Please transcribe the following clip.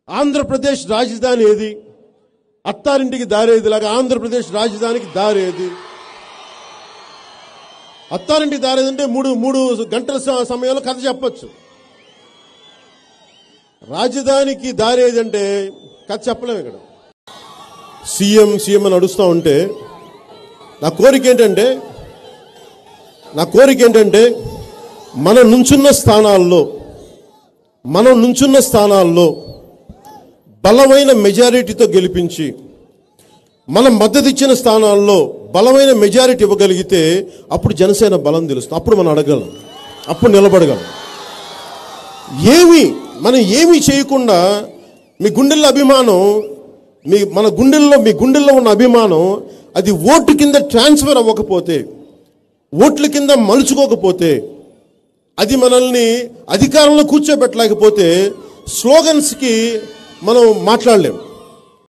ఆంధ్రప్రదేశ్ రాజధాని ఏది అత్తారింటికి దారేది లాగా ఆంధ్రప్రదేశ్ రాజధానికి దారేది అత్తారింటికి దారేది అంటే మూడు మూడు గంటల స- సమయంలో కథ చెప్పొచ్చు రాజధానికి దారేది అంటే కథ చెప్పలేము ఇక్కడ సీఎం సీఎం అని అడుస్తూ ఉంటే నా కోరిక ఏంటంటే నా కోరిక ఏంటంటే మనం నుంచున్న స్థానాల్లో మనం నుంచున్న స్థానాల్లో బలమైన మెజారిటీతో గెలిపించి మనం మద్దతు ఇచ్చిన స్థానాల్లో బలమైన మెజారిటీ ఇవ్వగలిగితే అప్పుడు జనసేన బలం తెలుస్తుంది అప్పుడు మనం అడగలం అప్పుడు నిలబడగలం ఏమి మనం ఏమీ చేయకుండా మీ గుండెల్లో అభిమానం మీ మన గుండెల్లో మీ గుండెల్లో ఉన్న అభిమానం అది ఓటు కింద ట్రాన్స్ఫర్ అవ్వకపోతే ఓట్ల కింద మలుచుకోకపోతే అది మనల్ని అధికారంలో కూర్చోబెట్టలేకపోతే స్లోగన్స్కి మనం మాట్లాడలేం